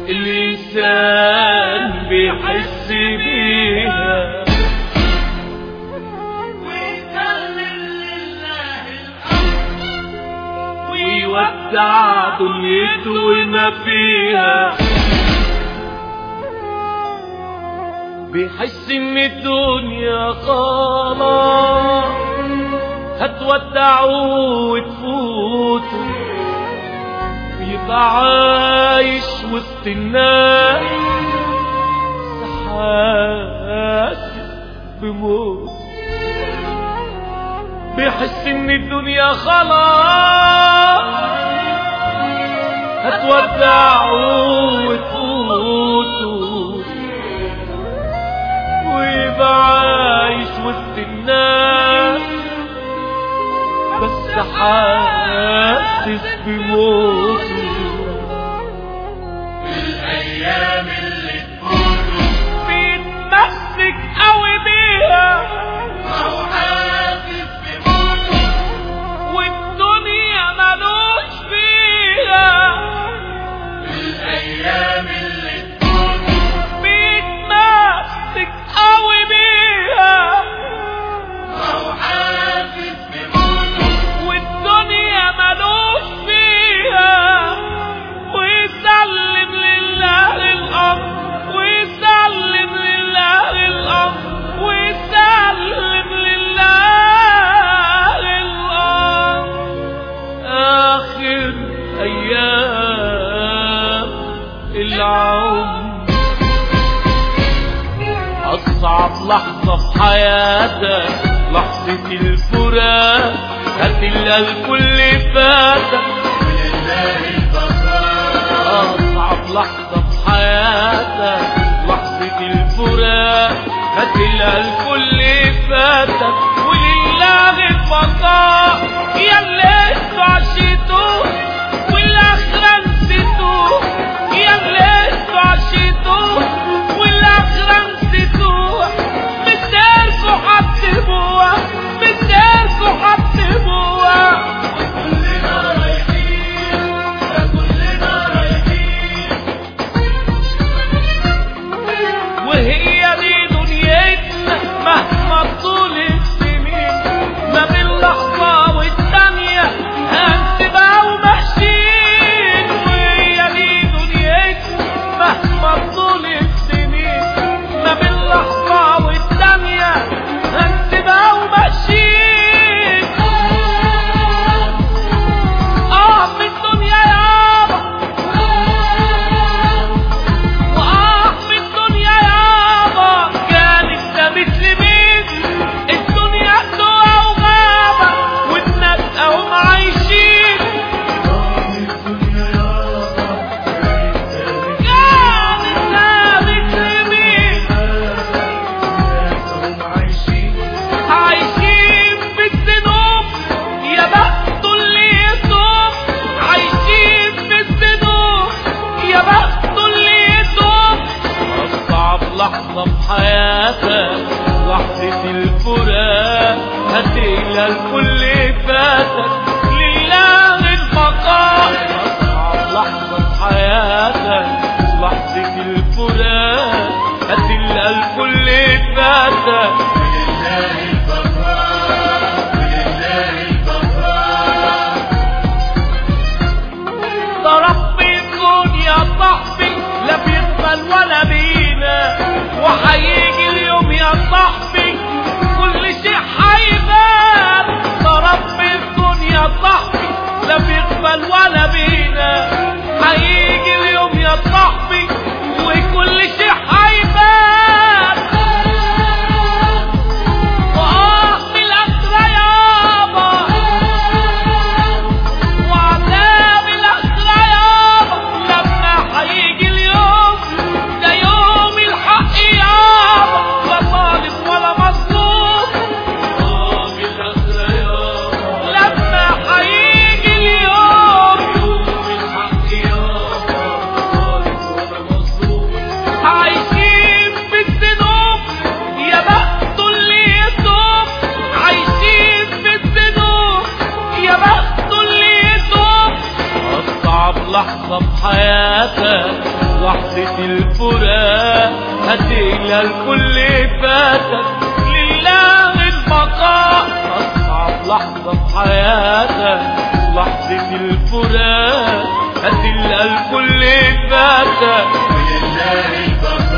الإنسان بيحس بيها ويودع دنيته وما فيها بيحس ان الدنيا خلاص هتودعه وتفوته يبقى عايش وسط الناس حاسس بموت بيحس ان الدنيا خلاص هتودعه وتفوته ويبقى عايش وسط الناس بس حاسس بموته الأيام اللي تفوته بيتمسك قوي بيها أو حاسس بموته والدنيا ملوش فيها الأيام اللي تفوته بيتمسك قوي بيها أو حاسس بموته والدنيا ملوش فيها ويسلم لله الأمر ويسلم لله الأمر ويسلم لله الأمر آخر أيام العمر أصعب لحظة في حياتك لحظة الفراق هتلقى الكل فاتك ولله البقاء أصعب لحظة في حياتك لحظة الفراق هتلقى الكل فاتك ولله البقاء يا اللي انتوا عشتوه والآخرة نسيتوه يا اللي انتوا عشتوه والآخرة نسيتوه مداركوا حطبوها مداركوا حطبوها كلنا رايحين ده كلنا رايحين وهي دي دنيتنا مهما طول السنين ما بين لحظة والتانية هنسيبها وماشيين وهي دي دنيتنا مهما طول السنين ما بين لحظة والتانية هنسيبها وماشيين اه في الدنيا يابا وآه في الدنيا يابا كانت ده مثل مين الدنيا سوا وغابة والناس اهم عايشين الدنيا يابا كانت ده مثل مين هم عايشين عايشين في الذنوب يا بخت اللي يتوب عايشين في الذنوب يا بخت اللي يتوب أصعب لحظة في حياتك لحظة الفراق هتقلى الكل فاتك لله البقاء أصعب لحظة في حياتك لحظة الفراق هتقلى الكل فاتك ولله البقاء ولله البقاء ده رب الكون يا صاحبي لا بيقبل ولا بينا وهيجي اليوم يا صاحبي كل شيء هيبان ده رب الكون يا صاحبي لا بيقبل ولا بينا هيجي اليوم يا صاحبي وكل شيء هيبان وآه من الأسرى يابا وعذاب الأسرى يابا لما هيجي اليوم ده يوم الحق يابا لا ظالم ولا مظلوم آه بالأسرى يابا لما هيجي اليوم يوم الحق يابا لحظة في حياتك لحظة الفراق هتقلى الكل فاتك لله البقاء أصعب لحظة في حياتك لحظة الفراق هتلقى الكل فاتك ولله البقاء